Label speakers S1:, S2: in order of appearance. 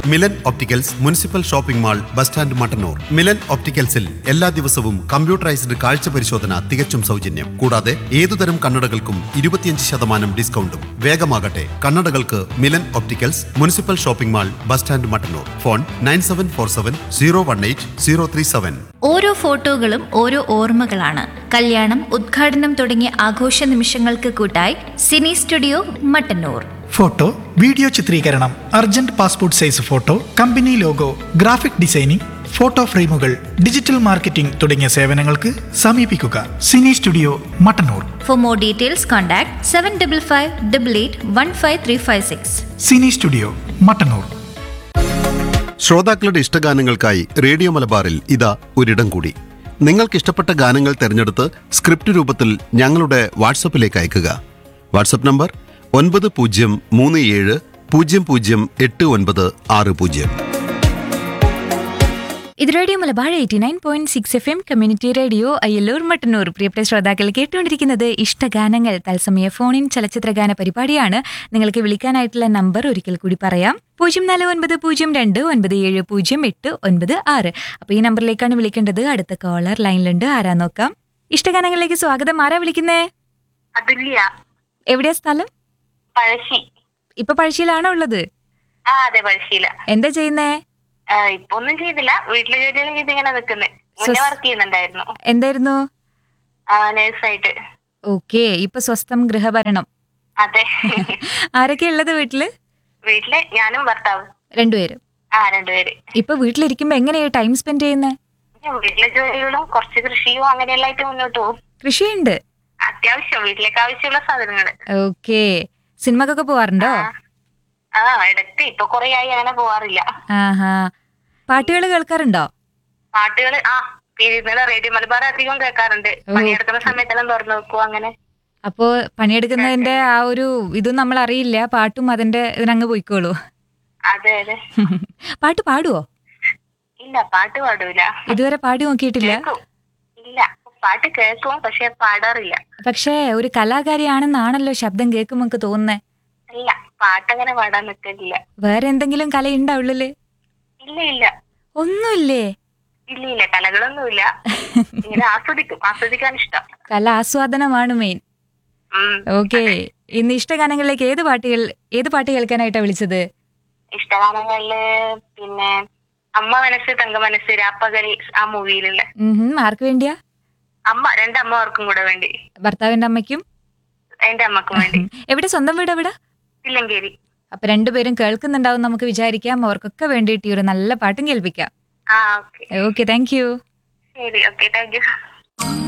S1: Milan opticals municipal shopping mall bus stand Mattannur Milan ഒപ്റ്റിക്കൽസിൽ എല്ലാ ദിവസവും കമ്പ്യൂട്ടറൈസ്ഡ് കാഴ്ച പരിശോധന തികച്ചും സൗജന്യം കൂടാതെ ഏതുതരം കണ്ണടകൾക്കും ഇരുപത്തിയഞ്ച് ശതമാനം ഡിസ്കൗണ്ടും വേഗമാകട്ടെ കണ്ണടകൾക്ക് Milan opticals municipal shopping mall bus stand Mattannur phone nine seven four seven zero one eight zero three seven
S2: ഓരോ ഫോട്ടോകളും ഓരോ ഓർമ്മകളാണ് കല്യാണം ഉദ്ഘാടനം തുടങ്ങിയ ആഘോഷ നിമിഷങ്ങൾക്ക് കൂട്ടായി cine studio Mattannur
S3: photo video ചിത്രീകരണം urgent passport size photo company logo graphic designing photo ഫ്രെയിമുകൾ ഡിജിറ്റൽ മാർക്കറ്റിംഗ് തുടങ്ങിയ സേവനങ്ങൾക്ക് സമീപിക്കുക cine studio Mattannur
S2: for more details contact seven double five double eight one five three five six
S3: cine studio Mattannur
S1: ശ്രോതാക്കളുടെ ഇഷ്ടഗാനങ്ങൾക്കായി radio മലബാറിൽ ഇതാ ഒരിടം കൂടി നിങ്ങൾക്ക് ഇഷ്ടപ്പെട്ട ഗാനങ്ങൾ തിരഞ്ഞെടുത്ത് സ്ക്രിപ്റ്റ് രൂപത്തിൽ ഞങ്ങളുടെ വാട്സപ്പിലേക്ക് അയയ്ക്കുക വാട്സപ്പ് നമ്പർ ഒൻപത് പൂജ്യം മൂന്ന് ഏഴ് പൂജ്യം പൂജ്യം എട്ട് ഒൻപത് ആറ് പൂജ്യം
S4: ഇത് radio Malabar eighty nine point six F M community radio Ayyalloor Mattannur പ്രിയപ്പെട്ട ശ്രോതാക്കൾ കേട്ടുകൊണ്ടിരിക്കുന്നത് ഇഷ്ടഗാനങ്ങൾ തത്സമയ ഫോണിൻ ചലച്ചിത്രഗാന പരിപാടിയാണ് നിങ്ങൾക്ക് വിളിക്കാനായിട്ടുള്ള നമ്പർ ഒരിക്കൽ കൂടി പറയാം പൂജ്യം നാല് ഒൻപത് പൂജ്യം രണ്ട് ഒൻപത് ഏഴ് പൂജ്യം എട്ട് ഒൻപത് ആറ് അപ്പൊ ഈ നമ്പറിലേക്കാണ് വിളിക്കേണ്ടത് അടുത്ത കോളർ ലൈനിലുണ്ട് ആരാ നോക്കാം ഇഷ്ടഗാനങ്ങളിലേക്ക് സ്വാഗതം ആരാ വിളിക്കുന്നേ
S5: അതുല്യ
S4: എവിടെയാ സ്ഥലം
S5: പഴശ്ശി
S4: ഇപ്പൊ പഴശ്ശിയിലാണോ ഉള്ളത്
S5: ആ അതെ പഴശ്ശിയില
S4: എന്താ ചെയ്യുന്നേ
S5: ആ, ഇപ്പൊ ഒന്നും ചെയ്തില്ല വീട്ടിലെ ജോലിയെല്ലാം ചെയ്ത് ഇങ്ങനെ നിക്കുന്നത് മുന്നേ
S4: സ്വസ്-
S5: വർക്ക് ചെയ്യുന്നുണ്ടായിരുന്നു
S4: എന്തായിരുന്നു
S5: ആ നേഴ്സായിട്ട്
S4: ഓക്കെ ഇപ്പൊ സ്വസ്ഥം ഗൃഹഭരണം
S5: അതെ
S4: ആരൊക്കെയാ ഉള്ളത് വീട്ടില്
S5: വീട്ടിലെ ഞാനും ഭർത്താവും
S4: രണ്ടുപേരും
S5: ആ രണ്ടുപേര്
S4: ഇപ്പൊ വീട്ടിലിരിക്കുമ്പോ എങ്ങനെയാ ടൈം സ്പെൻഡ് ചെയ്യുന്നത്
S5: പിന്നെ വീട്ടിലെ ജോലികളും കുറച്ച് കൃഷിയും അങ്ങനെയെല്ലാം ആയിട്ട് മുന്നോട്ട് പോകും
S4: കൃഷിയുണ്ട്
S5: അത്യാവശ്യം വീട്ടിലേക്ക് ആവശ്യമുള്ള സാധനങ്ങള്
S4: ഓക്കെ സിനിമക്കൊക്കെ പോവാറുണ്ടോ
S5: ആ ഇടയ്ക്ക് ഇപ്പൊ കൊറേ ആയി അങ്ങനെ പോവാറില്ല
S4: ആഹാ പാട്ടുകൾ കേൾക്കാറുണ്ടോ
S5: പാട്ടുകൾ ആ ഇന്നലെ റേഡിയോ മലബാർ അധികം കേൾക്കാറുണ്ട് പണിയെടുക്കുന്ന സമയത്തെല്ലാം തുറന്നു വെക്കും അങ്ങനെ
S4: അപ്പോ പണിയെടുക്കുന്നതിന്റെ ആ ഒരു ഇതും നമ്മൾ അറിയില്ല പാട്ടും അതിന്റെ ഇതിനങ്ങ് പോയിക്കോളൂ
S5: അതെ അതെ
S4: പാട്ട് പാടുവോ
S5: ഇല്ല പാട്ട് പാടൂല
S4: ഇതുവരെ പാടി നോക്കിയിട്ടില്ല
S5: കേൾക്കും ഇല്ല പാട്ട് കേൾക്കും പക്ഷെ പാടാറില്ല
S4: പക്ഷേ ഒരു കലാകാരിയാണെന്നാണല്ലോ ശബ്ദം കേൾക്കുമ്പോ നമുക്ക് തോന്നുന്നേ
S5: ഇല്ല പാട്ടങ്ങനെ പാടാൻ നിൽക്കില്ല
S4: വേറെ എന്തെങ്കിലും കലയുണ്ടോ ഉള്ളില്
S5: ഇല്ല ഇല്ല
S4: ഒന്നുമില്ലേ
S5: ഇല്ല ഇല്ല കലകളൊന്നുമില്ല ഇങ്ങനെ ആസ്വദിക്കും ആസ്വദിക്കാൻ ഇഷ്ടം
S4: കല ആസ്വാദനമാണ് മെയിൻ
S5: ഉം.
S4: ഓക്കെ ഇന്ന് ഇഷ്ടഗാനങ്ങളിലേക്ക് ഏത് പാട്ടുകൾ ഏത് പാട്ട് കേൾക്കാനായിട്ടാ വിളിച്ചത്
S5: ഇഷ്ടഗാനങ്ങളില് പിന്നെ അമ്മ മനസ്സ് തങ്ക മനസ്സ് രാപ്പകൽ ആ മൂവിയിലുള്ള
S4: ഉം, ആർക്ക് വേണ്ടിയാ
S5: അമ്മ രണ്ടമ്മമാർക്കും കൂടെ വേണ്ടി
S4: ഭർത്താവിന്റെ അമ്മയ്ക്കും
S5: എന്റെ അമ്മക്കും വേണ്ടി
S4: എവിടെ സ്വന്തം വീട് എവിടെ
S5: ഇല്ലങ്കേരി
S4: അപ്പൊ രണ്ടുപേരും കേൾക്കുന്നുണ്ടാവും നമുക്ക് വിചാരിക്കാം അവർക്കൊക്കെ വേണ്ടിയിട്ട് ഈ ഒരു നല്ല പാട്ടും കേൾപ്പിക്കാം
S5: ആ ഓക്കെ
S4: ഓക്കെ താങ്ക് യു
S5: ശരി ഓക്കെ താങ്ക് യു